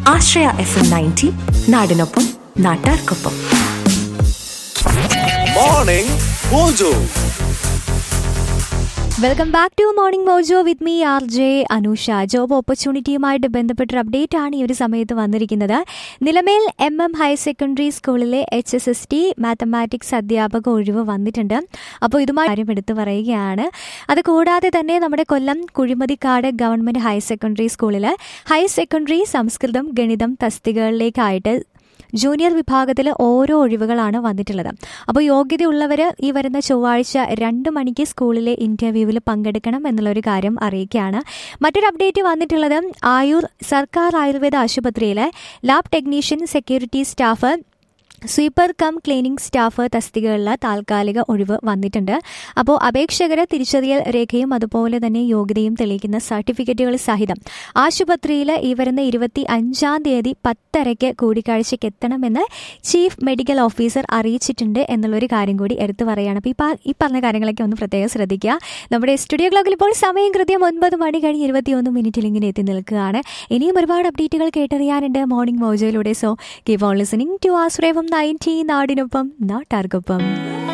ആശ്രയ F M ninety നാടിനൊപ്പം നാട്ടാർക്കൊപ്പം Morning Mojo. Welcome back to morning Mojo with me R J Anusha job ഓപ്പർച്യൂണിറ്റിയുമായിട്ട് ബന്ധപ്പെട്ടൊരു update ആണ് ഈ ഒരു സമയത്ത് വന്നിരിക്കുന്നത് Nilamel M M higher secondary സ്കൂളിലെ H S S T mathematics അധ്യാപക ഒഴിവ് വന്നിട്ടുണ്ട് അപ്പോൾ ഇതുമായി കാര്യം എടുത്തു പറയുകയാണ് അത് കൂടാതെ തന്നെ നമ്മുടെ Kollam Kuzhimathikkad government higher secondary സ്കൂളിൽ ഹയർ സെക്കൻഡറി സംസ്കൃതം ഗണിതം തസ്തികകളിലേക്കായിട്ട് ജൂനിയർ വിഭാഗത്തിൽ ഓരോ ഒഴിവുകളാണ് വന്നിട്ടുള്ളത് അപ്പോൾ യോഗ്യതയുള്ളവർ ഈ വരുന്ന ചൊവ്വാഴ്ച രണ്ട് മണിക്ക് സ്കൂളിലെ ഇൻ്റർവ്യൂവിൽ പങ്കെടുക്കണം എന്നുള്ളൊരു കാര്യം അറിയിക്കുകയാണ് മറ്റൊരു അപ്ഡേറ്റ് വന്നിട്ടുള്ളത് ആയുർ സർക്കാർ ആയുർവേദ ആശുപത്രിയിലെ lab technician security staff sweeper cum cleaning staff തസ്തികകളിൽ താൽക്കാലിക ഒഴിവ് വന്നിട്ടുണ്ട് അപ്പോൾ അപേക്ഷകരെ തിരിച്ചറിയൽ രേഖയും അതുപോലെ തന്നെ യോഗ്യതയും തെളിയിക്കുന്ന സർട്ടിഫിക്കറ്റുകൾ സഹിതം ആശുപത്രിയിൽ ഈ വരുന്ന ഇരുപത്തി അഞ്ചാം തീയതി പത്തരയ്ക്ക് കൂടിക്കാഴ്ചയ്ക്ക് എത്തണമെന്ന് ചീഫ് മെഡിക്കൽ ഓഫീസർ അറിയിച്ചിട്ടുണ്ട് എന്നുള്ളൊരു കാര്യം കൂടി എടുത്തു പറയുകയാണ് അപ്പോൾ ഈ പ- ഈ പറഞ്ഞ കാര്യങ്ങളൊക്കെ ഒന്ന് പ്രത്യേകം ശ്രദ്ധിക്കുക നമ്മുടെ സ്റ്റുഡിയോ ക്ലോക്കിൽ ഇപ്പോൾ സമയം കൃത്യം ഒൻപത് മണി കഴിഞ്ഞ് ഇരുപത്തിയൊന്ന് മിനിറ്റിൽ ഇങ്ങനെ എത്തി നിൽക്കുകയാണ് ഇനിയും ഒരുപാട് അപ്ഡേറ്റുകൾ കേട്ടറിയാനുണ്ട് മോർണിംഗ് മോജോയിലൂടെ so keep on listening to Ashrayam ninety നാടിനൊപ്പം നാട്ടാർക്കൊപ്പം